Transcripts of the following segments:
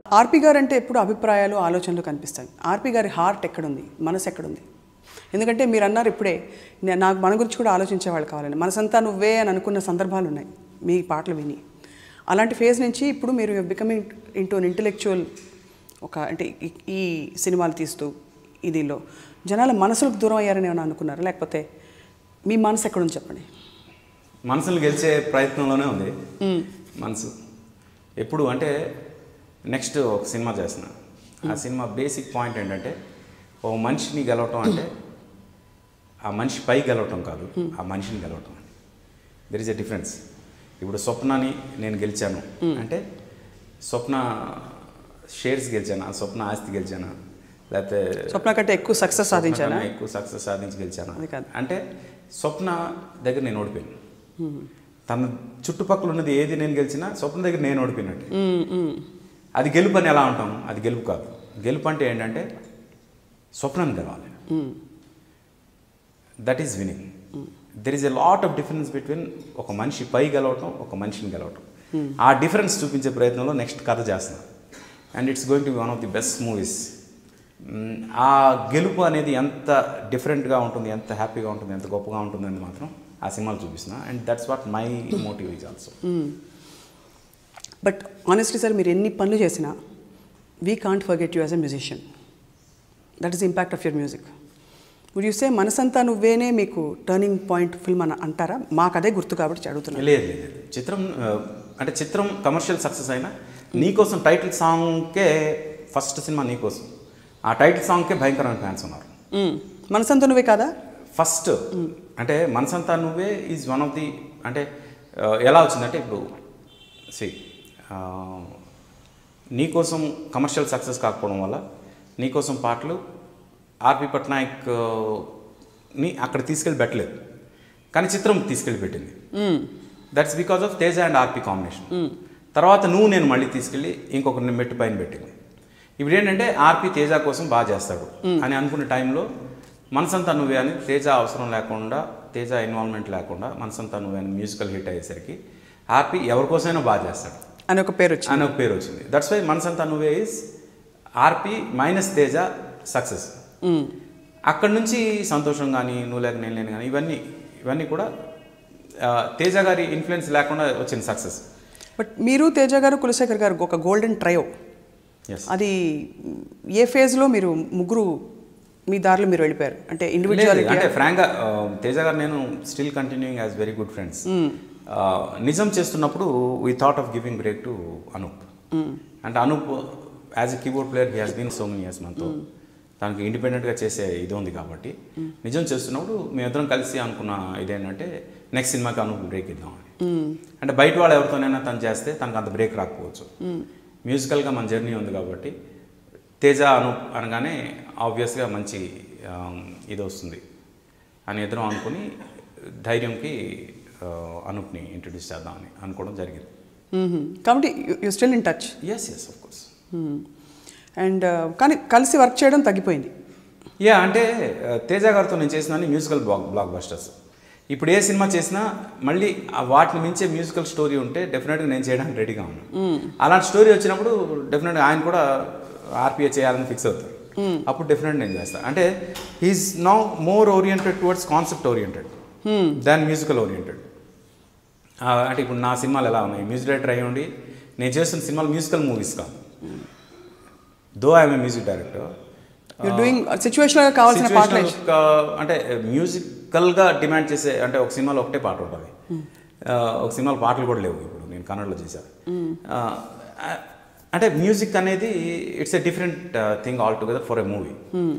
ఆర్పి గారు అంటే ఎప్పుడు అభిప్రాయాలు ఆలోచనలు కనిపిస్తాయి ఆర్పి గారి హార్ట్ ఎక్కడుంది మనసు ఎక్కడుంది ఎందుకంటే మీరు అన్నారు ఇప్పుడే నే- నాకు మన గురించి కూడా ఆలోచించేవాళ్ళు కావాలని మనసంతా నువ్వే అని అనుకున్న సందర్భాలు ఉన్నాయి మీ పాటలు విని అలాంటి ఫేజ్ నుంచి ఇప్పుడు మీరు బికమింగ్ ఇంటూ ఇంటలెక్చువల్ ఒక అంటే ఈ- ఈ సినిమాలు తీస్తూ ఇదిలో జనాల మనసులకు దూరం అయ్యారని ఏమైనా అనుకున్నారా లేకపోతే మీ మనసు ఎక్కడుంది చెప్పండి మనసులు గెలిచే ప్రయత్నంలోనే ఉంది మనసు ఎప్పుడు అంటే నెక్స్ట్ ఒక సినిమా చేస్తున్నా ఆ సినిమా బేసిక్ పాయింట్ ఏంటంటే ఓ మనిషిని గెలవటం అంటే ఆ మనిషి పై గెలవటం కాదు ఆ మనిషిని గెలవటం అని దెర్ ఇస్ ఎ డిఫరెన్స్ ఇప్పుడు స్వప్నాని నేను గెలిచాను అంటే స్వప్న షేర్స్ గెలిచానా స్వప్న ఆస్తి గెలిచానా లేకపోతే స్వప్న కంటే ఎక్కువ సక్సెస్ సాధించానా స్వప్న కన్నా ఎక్కువ సక్సెస్ సాధించి గెలిచాను అది కాదు. అంటే స్వప్న దగ్గర నేను ఓడిపోయాను తన చుట్టుపక్కల ఉన్నది ఏది నేను గెలిచినా స్వప్న దగ్గర నేను ఓడిపోయినట్టు మ్మ్, మ్మ్. అది గెలుపు అని ఎలా ఉంటాం అది గెలుపు కాదు గెలుపు అంటే ఏంటంటే స్వప్నాన్ని గెలవాలి that is winning there is a lot of difference between ఒక మనిషి పై గెలవటం ఒక మనిషిని గెలవటం ఆ డిఫరెన్స్ చూపించే ప్రయత్నంలో నెక్స్ట్ కథ చేస్తున్నాను and it's going to be one of the best movies ఆ గెలుపు అనేది ఎంత డిఫరెంట్గా ఉంటుంది ఎంత హ్యాపీగా ఉంటుంది ఎంత గొప్పగా ఉంటుంది అని మాత్రం ఆ సినిమాలు చూపిస్తున్నా and that's what my motive is also but honestly sir మీరు ఎన్ని పనులు చేసినా we can't forget you as a musician that is impact of your music would you say Manasantha నువ్వేనే మీకు టర్నింగ్ పాయింట్ ఫిల్మ్ అని అంటారా మాకు అదే గుర్తు కాబట్టి అడుగుతున్నాను లేదు లేదు లేదు. చిత్రం ఆ, అంటే చిత్రం కమర్షియల్ సక్సెస్ అయినా నీకోసం టైటిల్ సాంగ్కే ఫస్ట్ సినిమా నీకోసం ఆ టైటిల్ సాంగ్కే భయంకరమైన ఫ్యాన్స్ ఉన్నారు మ్మ్. మనసంతా నువ్వే కాదా ఫస్ట్ అంటే మనసంతా నువ్వే ఈజ్ వన్ ఆఫ్ ది అంటే ఆ, ఎలా వచ్చిందంటే ఇప్పుడు సి నీకోసం కమర్షియల్ సక్సెస్ కాకపోవడం వల్ల నీకోసం పాటలు ఆర్పి పట్నాయక్ ఆ, ని అక్కడ తీసుకెళ్ళి పెట్టలేదు కానీ చిత్రం తీసుకెళ్ళి పెట్టింది hmm. That's because of Teja and RP combination తర్వాత నువ్వు నేను మళ్ళీ తీసుకెళ్ళి ఇంకొకరిని మెట్టు పైన పెట్టింది ఇప్పుడు ఏంటంటే ఆర్పి తేజ కోసం బాగా చేస్తాడు అని అనుకునే టైంలో మనసంతా నువ్వే అని తేజ అవసరం లేకుండా తేజ ఇన్వాల్వ్మెంట్ లేకుండా మనసంతా నువ్వే అని మ్యూజికల్ హిట్ అయ్యేసరికి ఆర్పి ఎవరి కోసమైనా బాగా చేస్తాడు అని ఒక పేరు వచ్చింది అని ఒక పేరు వచ్చింది that's why Manasantha Nuvve is RP minus Teja success hmm. అక్కడి నుంచి సంతోషం కానీ నువ్వు లేక నేను లేను కానీ ఇవన్నీ ఇవన్నీ కూడా ఆ, తేజ గారి ఇన్ఫ్లుయెన్స్ లేకుండా వచ్చిన సక్సెస్ బట్ మీరు తేజ గారు కులశేఖర్ గారు ఒక గోల్డెన్ ట్రయో ఎస్ అది ఏ ఫేజ్లో మీరు ముగ్గురు మీ దారిలో మీరు వెళ్ళిపోయారు అంటే ఇండివిజువాలిటీ అంటే ఫ్రాంక్గా ఆ, తేజ గారు నేను still continuing as very good friends నిజం చేస్తున్నప్పుడు we thought of giving break to Anup అంటే Anup as a keyboard player he has been so many years మనతో తనకి ఇండిపెండెంట్గా చేసే ఇది ఉంది కాబట్టి నిజం చేస్తున్నప్పుడు మేమిద్దరం కలిసి అనుకున్న ఇదేంటంటే నెక్స్ట్ సినిమాకి అనూప్ బ్రేక్ ఇద్దామని అంటే బయట వాళ్ళు ఎవరితోనైనా తను చేస్తే తనకు అంత బ్రేక్ రాకపోవచ్చు మ్యూజికల్గా మన జర్నీ ఉంది కాబట్టి తేజ అనూప్ అనగానే ఆబ్వియస్గా మంచి ఆ, ఇది వస్తుంది అని ఇద్దరం అనుకుని ధైర్యంకి ఆ, అనూప్ని ఇంట్రడ్యూస్ చేద్దామని అనుకోవడం జరిగింది కాబట్టి you still in touch yes yes of course and కానీ కలిసి వర్క్ చేయడం తగ్గిపోయింది యా అంటే ఆ, తేజ గారితో నేను చేసిన మ్యూజికల్ బ్లాక్ బ్లాక్ బస్టర్స్ ఇప్పుడు ఏ సినిమా చేసినా మళ్ళీ ఆ వాటిని మించే మ్యూజికల్ స్టోరీ ఉంటే డెఫినెట్గా నేను చేయడానికి రెడీగా ఉన్నాను అలాంటి స్టోరీ వచ్చినప్పుడు డెఫినెట్గా ఆయన కూడా ఆర్పిఏ చేయాలని ఫిక్స్ అవుతారు అప్పుడు డెఫినెట్ నేను చేస్తాను అంటే he is now more oriented towards concept oriented than musical oriented అంటే ఇప్పుడు నా సినిమాలు ఎలా ఉన్నాయి మ్యూజిక్ డైరెక్టర్ అయ్యి ఉండి నేను చేస్తున్న సినిమాలు మ్యూజికల్ మూవీస్ కాదు though I'm a music director you're doing సిచ్యువేషన్గా కావాల్సిన పాటలు Situational గా- అంటే మ్యూజికల్గా డిమాండ్ చేసే అంటే ఒక సినిమాలో ఒకటే పాట ఉంటుంది ఆ, ఒక సినిమాలో పాటలు కూడా లేవు ఇప్పుడు నేను కన్నడలో చేశాను ఆ, అంటే మ్యూజిక్ అనేది it's a different thing all together for a movie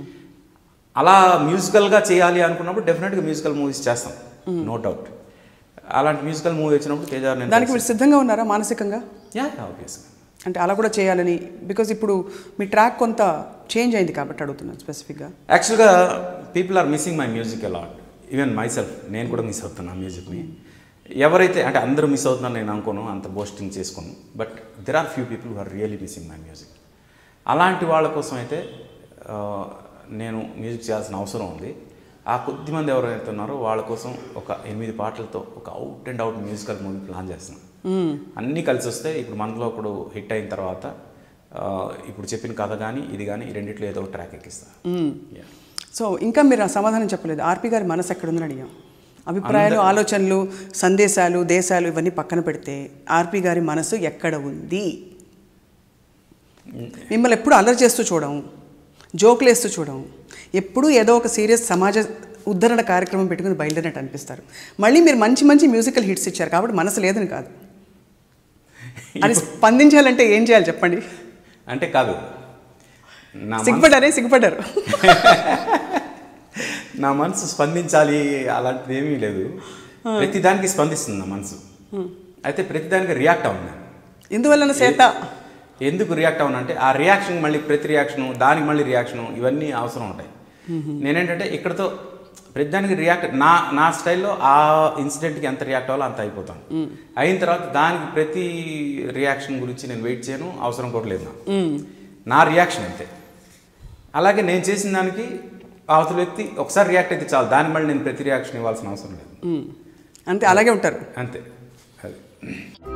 అలా మ్యూజికల్గా చేయాలి అనుకున్నప్పుడు డెఫినెట్గా మ్యూజికల్ మూవీస్ చేస్తాం నో డౌట్ అలాంటి మ్యూజికల్ మూవీ వచ్చినప్పుడు తేజ నేను దానికి మీరు సిద్ధంగా ఉన్నారా మానసికంగా యా ఆబ్వియస్గా అంటే అలా కూడా చేయాలని బికాజ్ ఇప్పుడు మీ ట్రాక్ కొంత చేంజ్ అయింది కాబట్టి అడుగుతున్నాను స్పెసిఫిక్గా యాక్చువల్గా people are missing my music a lot even myself నేను కూడా మిస్ అవుతున్నా మ్యూజిక్ని ఎవరైతే అంటే అందరూ మిస్ అవుతున్నాను నేను అనుకోను అంత బోస్టింగ్ చేసుకోను but there are few people who are really missing my music అలాంటి వాళ్ళ కోసం అయితే ఆ, నేను మ్యూజిక్ చేయాల్సిన అవసరం ఉంది ఆ కొద్ది మంది ఎవరైతే ఉన్నారో వాళ్ళ కోసం ఒక ఎనిమిది పాటలతో ఒక out and out musical movie plan చేస్తున్నాను అన్నీ కలిసి వస్తే ఇప్పుడు మనలో ఒకడు హిట్ అయిన తర్వాత ఇప్పుడు చెప్పిన కథ కానీ ఇది కానీ ఈ రెండిట్లో ఏదో ఒక ట్రాక్ ఎక్కిస్తా Yeah. సో ఇంకా మీరు ఆ సమాధానం చెప్పలేదు ఆర్పి గారి మనసు ఎక్కడుందని అడిగాం అభిప్రాయాలు ఆలోచనలు సందేశాలు దేశాలు ఇవన్నీ పక్కన పెడితే ఆర్పి గారి మనసు ఎక్కడ ఉంది మిమ్మల్ని ఎప్పుడు అల్లరి చేస్తూ చూడము జోకులు వేస్తూ చూడము ఎప్పుడూ ఏదో ఒక సీరియస్ సమాజ ఉద్ధరణ కార్యక్రమం పెట్టుకుని బయలుదేరినట్టు అనిపిస్తారు మళ్ళీ మీరు మంచి మంచి మ్యూజికల్ హిట్స్ ఇచ్చారు కాబట్టి మనసు లేదని కాదు అది స్పందించాలంటే ఏం చేయాలి చెప్పండి అంటే కాదు నా మనసు- సిగ్గుపడ్డారే సిగ్గుపడ్డారు నా మనసు స్పందించాలి అలాంటిది ఏమీ లేదు ప్రతిదానికి స్పందిస్తుంది నా మనసు అయితే ప్రతిదానికి రియాక్ట్ అవును నేను ఇందువలన సేత ఎందుకు రియాక్ట్ అవునంటే ఆ రియాక్షన్ మళ్ళీ ప్రతి రియాక్షను దానికి మళ్ళీ రియాక్షను ఇవన్నీ అవసరం ఉంటాయి నేనేంటంటే ఇక్కడతో ప్రతిదానికి రియాక్ట్ నా నా స్టైల్లో ఆ ఇన్సిడెంట్కి ఎంత రియాక్ట్ అవ్వాలో అంత అయిపోతాను అయిన తర్వాత దానికి ప్రతి రియాక్షన్ గురించి నేను వెయిట్ చేయను అవసరం కూడా లేదు నాకు నా రియాక్షన్ అంతే అలాగే నేను చేసిన దానికి అవతల వ్యక్తి ఒకసారి రియాక్ట్ అయితే చాలు దాని మళ్ళీ నేను ప్రతి రియాక్షన్ ఇవ్వాల్సిన అవసరం లేదు ఉమ్. అంతే అలాగే ఉంటారు అంతే అది